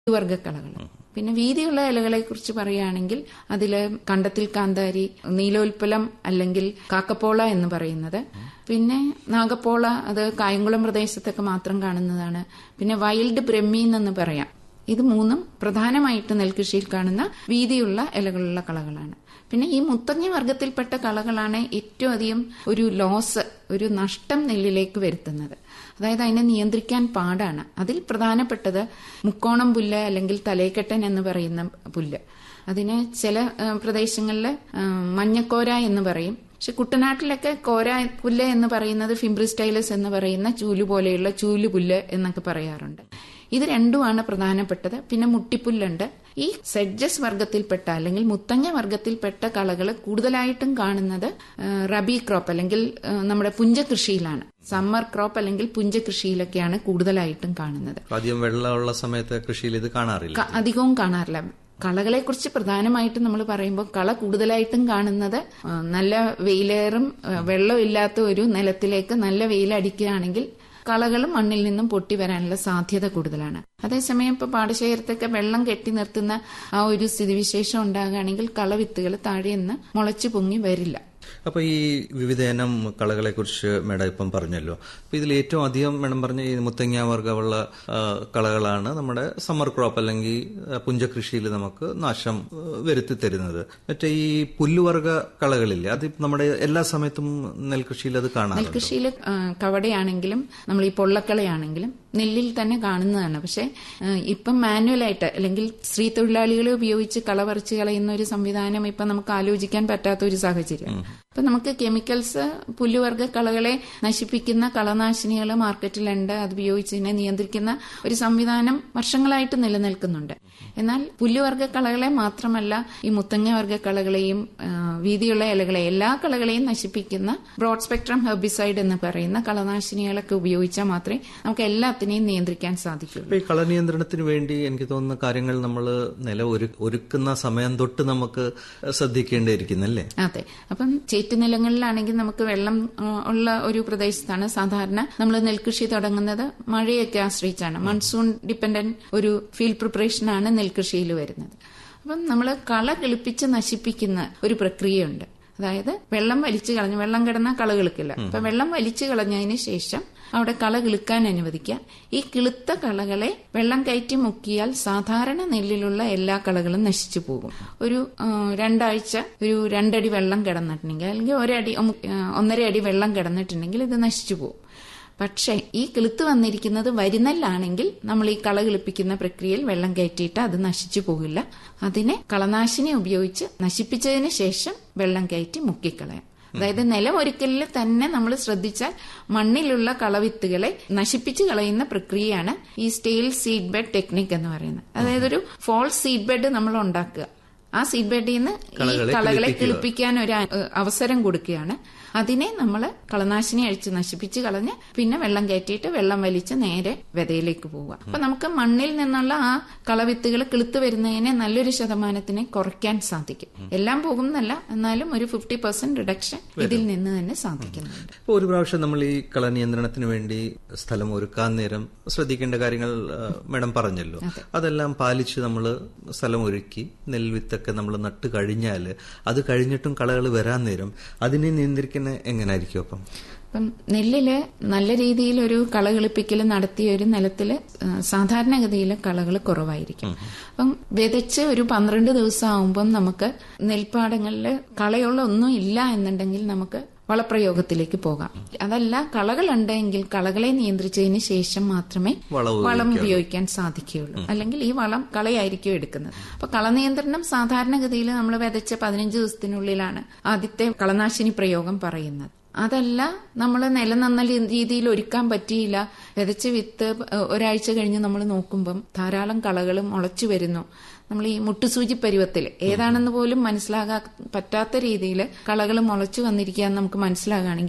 വർഗ്ഗക്കളകൾ പിന്നെ വീതിയുള്ള ഇലകളെ കുറിച്ച് പറയുകയാണെങ്കിൽ അതിൽ കണ്ടത്തിൽ കാന്താരി നീലോൽപ്പലം അല്ലെങ്കിൽ കാക്കപ്പോള എന്ന് പറയുന്നത് പിന്നെ നാഗപ്പോള അത് കായംകുളം പ്രദേശത്തൊക്കെ മാത്രം കാണുന്നതാണ് പിന്നെ വൈൽഡ് ബ്രഹ്മീൻ എന്ന് പറയാം ഇത് മൂന്നും പ്രധാനമായിട്ട് നെൽകൃഷിയിൽ കാണുന്ന വീതിയുള്ള ഇലകളുള്ള കളകളാണ് പിന്നെ ഈ മുത്തങ്ങ വർഗത്തിൽപ്പെട്ട കളകളാണ് ഏറ്റവും അധികം ഒരു ലോസ് ഒരു നഷ്ടം നെല്ലിലേക്ക് വരുത്തുന്നത് അതായത് അതിനെ നിയന്ത്രിക്കാൻ പാടാണ് അതിൽ പ്രധാനപ്പെട്ടത് മുക്കോണം പുല്ല് അല്ലെങ്കിൽ തലേക്കെട്ടൻ എന്ന് പറയുന്ന പുല്ല് അതിന് ചില പ്രദേശങ്ങളിൽ മഞ്ഞക്കോര എന്ന് പറയും പക്ഷെ കുട്ടനാട്ടിലൊക്കെ കോര പുല്ല് എന്ന് പറയുന്നത് ഫിംബ്രിസ്റ്റൈലസ് എന്ന് പറയുന്ന ചൂല് പോലെയുള്ള ചൂല് പുല്ല് എന്നൊക്കെ പറയാറുണ്ട് ഇത് രണ്ടുമാണ് പ്രധാനപ്പെട്ടത് പിന്നെ മുട്ടിപ്പുല്ലുണ്ട് ഈ സെഡ്ജസ് വർഗത്തിൽപ്പെട്ട അല്ലെങ്കിൽ മുത്തങ്ങ വർഗത്തിൽപ്പെട്ട കളകൾ കൂടുതലായിട്ടും കാണുന്നത് റബി ക്രോപ്പ് അല്ലെങ്കിൽ നമ്മുടെ പുഞ്ചകൃഷിയിലാണ് സമ്മർ ക്രോപ്പ് അല്ലെങ്കിൽ പുഞ്ചകൃഷിയിലൊക്കെയാണ് കൂടുതലായിട്ടും കാണുന്നത് അധികം വെള്ളമുള്ള സമയത്ത് കൃഷിയിൽ ഇത് കാണാറില്ല അധികവും കാണാറില്ല കളകളെ കുറിച്ച് പ്രധാനമായിട്ടും നമ്മൾ പറയുമ്പോൾ കള കൂടുതലായിട്ടും കാണുന്നത് നല്ല വെയിലേറും വെള്ളമില്ലാത്ത ഒരു നിലത്തിലേക്ക് നല്ല വെയിലടിക്കുകയാണെങ്കിൽ കളകളും മണ്ണിൽ നിന്നും പൊട്ടി വരാനുള്ള സാധ്യത കൂടുതലാണ് അതേസമയം ഇപ്പൊ പാടശേഖരത്തൊക്കെ വെള്ളം കെട്ടി നിർത്തുന്ന ആ ഒരു സ്ഥിതിവിശേഷം ഉണ്ടാകുകയാണെങ്കിൽ കളവിത്തുകൾ താഴെ നിന്ന് മുളച്ചു പൊങ്ങി വരില്ല അപ്പൊ ഈ വിവിധയിനം കളകളെ കുറിച്ച് മേഡം ഇപ്പം പറഞ്ഞല്ലോ അപ്പൊ ഇതിൽ ഏറ്റവും അധികം മേഡം പറഞ്ഞ ഈ മുത്തങ്ങ വർഗ്ഗമുള്ള കളകളാണ് നമ്മുടെ സമ്മർ ക്രോപ്പ് അല്ലെങ്കിൽ പുഞ്ചകൃഷിയിൽ നമുക്ക് നാശം വരുത്തി തരുന്നത് മറ്റേ ഈ പുല്ലുവർഗ കളകളില്ലേ അത് നമ്മുടെ എല്ലാ സമയത്തും നെൽകൃഷിയിൽ അത് കാണാം നെൽകൃഷിയിൽ കവടയാണെങ്കിലും നമ്മൾ ഈ പൊള്ളക്കളയാണെങ്കിലും നെല്ലിൽ തന്നെ കാണുന്നതാണ് പക്ഷെ ഇപ്പം മാനുവലായിട്ട് അല്ലെങ്കിൽ സ്ത്രീ തൊഴിലാളികളെ ഉപയോഗിച്ച് കള പറിച്ച് കളയുന്ന ഒരു സംവിധാനം ഇപ്പം നമുക്ക് ആലോചിക്കാൻ പറ്റാത്ത ഒരു സാഹചര്യം അപ്പൊ നമുക്ക് കെമിക്കൽസ് പുല്ലുവർഗ കളകളെ നശിപ്പിക്കുന്ന കളനാശിനികൾ മാർക്കറ്റിലുണ്ട് അത് ഉപയോഗിച്ച് ഇതിനെ നിയന്ത്രിക്കുന്ന ഒരു സംവിധാനം വർഷങ്ങളായിട്ട് നിലനിൽക്കുന്നുണ്ട് എന്നാൽ പുല്ലുവർഗ കളകളെ മാത്രമല്ല ഈ മുത്തങ്ങ വർഗ കളകളെയും വീതിയുള്ള ഇലകളെ എല്ലാ കളകളെയും നശിപ്പിക്കുന്ന ബ്രോഡ് സ്പെക്ട്രം ഹെർബിസൈഡ് എന്ന് പറയുന്ന കളനാശിനികളൊക്കെ ഉപയോഗിച്ചാൽ മാത്രമേ നമുക്ക് എല്ലാത്തിനെയും നിയന്ത്രിക്കാൻ സാധിക്കുള്ളൂ ഈ കളനിയന്ത്രണത്തിന് വേണ്ടി എനിക്ക് തോന്നുന്ന കാര്യങ്ങൾ നമ്മൾ നില ഒരുക്കുന്ന സമയം തൊട്ട് നമുക്ക് ശ്രദ്ധിക്കേണ്ടിയിരിക്കുന്നല്ലേ അതെ അപ്പം ചേറ്റ് നിലങ്ങളിലാണെങ്കിൽ നമുക്ക് വെള്ളം ഉള്ള ഒരു പ്രദേശത്താണ് സാധാരണ നമ്മൾ നെൽകൃഷി തുടങ്ങുന്നത് മഴയൊക്കെ ആശ്രയിച്ചാണ് മൺസൂൺ ഡിപ്പെൻഡന്റ് ഒരു ഫീൽഡ് പ്രിപ്പറേഷനാണ് നെൽകൃഷിയിൽ വരുന്നത് അപ്പം നമ്മൾ കള കിളിപ്പിച്ച് നശിപ്പിക്കുന്ന ഒരു പ്രക്രിയയുണ്ട് അതായത് വെള്ളം വലിച്ചു കളഞ്ഞ് വെള്ളം കിടന്നാൽ കള കിളുക്കില്ല അപ്പൊ വെള്ളം വലിച്ചു കളഞ്ഞതിന് ശേഷം അവിടെ കള കിളുക്കാൻ അനുവദിക്കുക ഈ കിളുത്ത കളകളെ വെള്ളം കയറ്റി മുക്കിയാൽ സാധാരണ നെല്ലിലുള്ള എല്ലാ കളകളും നശിച്ചു പോകും ഒരു രണ്ടാഴ്ച ഒരു രണ്ടടി വെള്ളം കിടന്നിട്ടുണ്ടെങ്കിൽ അല്ലെങ്കിൽ ഒരടി ഒന്നര അടി വെള്ളം കിടന്നിട്ടുണ്ടെങ്കിൽ ഇത് നശിച്ചു പോകും പക്ഷേ ഈ കിളുത്ത് വന്നിരിക്കുന്നത് വരിനെല്ലാണെങ്കിൽ നമ്മൾ ഈ കള കിളിപ്പിക്കുന്ന പ്രക്രിയയിൽ വെള്ളം കയറ്റിയിട്ട് അത് നശിച്ചു പോകില്ല അതിനെ കളനാശിനി ഉപയോഗിച്ച് നശിപ്പിച്ചതിന് ശേഷം വെള്ളം കയറ്റി മുക്കിക്കളയാം അതായത് നിലമൊരുക്കലിൽ തന്നെ നമ്മൾ ശ്രദ്ധിച്ചാൽ മണ്ണിലുള്ള കളവിത്തുകളെ നശിപ്പിച്ചു കളയുന്ന പ്രക്രിയയാണ് ഈ സ്റ്റെയിൽ സീഡ് ബെഡ് ടെക്നിക് എന്ന് പറയുന്നത് അതായത് ഒരു ഫോൾസ് സീഡ് ബെഡ് നമ്മൾ ഉണ്ടാക്കുക ആ സീഡ് ബെഡിൽ നിന്ന് ഈ കളകളെ കിളിപ്പിക്കാൻ ഒരു അവസരം കൊടുക്കുകയാണ് അതിനെ നമ്മൾ കളനാശിനി അഴിച്ച് നശിപ്പിച്ച് കളഞ്ഞ് പിന്നെ വെള്ളം കയറ്റിയിട്ട് വെള്ളം വലിച്ച് നേരെ വിതയിലേക്ക് പോവുക അപ്പൊ നമുക്ക് മണ്ണിൽ നിന്നുള്ള ആ കളവിത്തുകൾ കിളുത്ത് വരുന്നതിനെ നല്ലൊരു ശതമാനത്തിനെ കുറയ്ക്കാൻ സാധിക്കും എല്ലാം പോകുന്നല്ല എന്നാലും ഒരു ഫിഫ്റ്റി പെർസെന്റ് റിഡക്ഷൻ ഇതിൽ നിന്ന് തന്നെ സാധിക്കുന്നുണ്ട് ഇപ്പോൾ ഒരു പ്രാവശ്യം നമ്മൾ ഈ കളനിയന്ത്രണത്തിന് വേണ്ടി സ്ഥലം ഒരുക്കാൻ നേരം ശ്രദ്ധിക്കേണ്ട കാര്യങ്ങൾ മേഡം പറഞ്ഞല്ലോ അതെല്ലാം പാലിച്ച് നമ്മൾ സ്ഥലം ഒരുക്കി നെൽവിത്തൊക്കെ നമ്മൾ നട്ട് കഴിഞ്ഞാൽ അത് കഴിഞ്ഞിട്ടും കളകൾ വരാൻ നേരം അതിനെ നിയന്ത്രിക്കുന്ന എങ്ങനായിരിക്കും അപ്പം അപ്പം നെല്ലില് നല്ല രീതിയിൽ ഒരു കള കിളിപ്പിക്കൽ നടത്തിയ ഒരു നിലത്തില് സാധാരണഗതിയിൽ കളകൾ കുറവായിരിക്കും അപ്പം വിതച്ച് ഒരു പന്ത്രണ്ട് ദിവസം ആവുമ്പം നമുക്ക് നെൽപ്പാടങ്ങളിൽ കളയുള്ള ഒന്നും ഇല്ല എന്നുണ്ടെങ്കിൽ നമുക്ക് വളപ്രയോഗത്തിലേക്ക് പോകാം അതല്ല കളകളുണ്ടെങ്കിൽ കളകളെ നിയന്ത്രിച്ചതിന് ശേഷം മാത്രമേ വളം ഉപയോഗിക്കാൻ സാധിക്കുകയുള്ളൂ അല്ലെങ്കിൽ ഈ വളം കളയായിരിക്കും എടുക്കുന്നത് അപ്പൊ കളനിയന്ത്രണം സാധാരണഗതിയിൽ നമ്മൾ വിതച്ച പതിനഞ്ച് ദിവസത്തിനുള്ളിലാണ് ആദ്യത്തെ കളനാശിനി പ്രയോഗം പറയുന്നത് അതല്ല നമ്മൾ നില നന്ന രീതിയിൽ ഒരുക്കാൻ പറ്റിയില്ല വിതച്ച് വിത്ത് ഒരാഴ്ച കഴിഞ്ഞ് നമ്മൾ നോക്കുമ്പം ധാരാളം കളകൾ മുളച്ചു വരുന്നു നമ്മൾ ഈ മുട്ടുസൂചി പരുവത്തിൽ ഏതാണെന്ന് പോലും മനസ്സിലാകാൻ പറ്റാത്ത രീതിയിൽ കളകൾ മുളച്ചു വന്നിരിക്കുക നമുക്ക് മനസ്സിലാകുകയാണെങ്കിൽ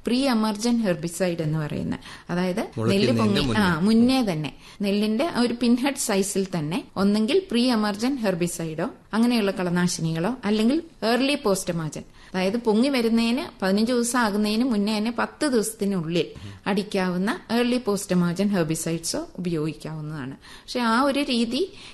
പ്രീ എമർജന്റ് ഹെർബിസൈഡ് എന്ന് പറയുന്നത് അതായത് നെല്ല് പൊങ്ങി ആ മുന്നേ തന്നെ നെല്ലിന്റെ ഒരു പിൻഹെഡ് സൈസിൽ തന്നെ ഒന്നെങ്കിൽ പ്രീ എമർജന്റ് ഹെർബിസൈഡോ അങ്ങനെയുള്ള കളനാശിനികളോ അല്ലെങ്കിൽ ഏർലി പോസ്റ്റമാജൻ അതായത് പൊങ്ങി വരുന്നതിന് പതിനഞ്ച് ദിവസം ആകുന്നതിന് മുന്നേ തന്നെ പത്ത് ദിവസത്തിനുള്ളിൽ അടിക്കാവുന്ന ഏർലി പോസ്റ്റമാജൻ ഹെർബിസൈഡ്സോ ഉപയോഗിക്കാവുന്നതാണ് പക്ഷെ ആ ഒരു രീതി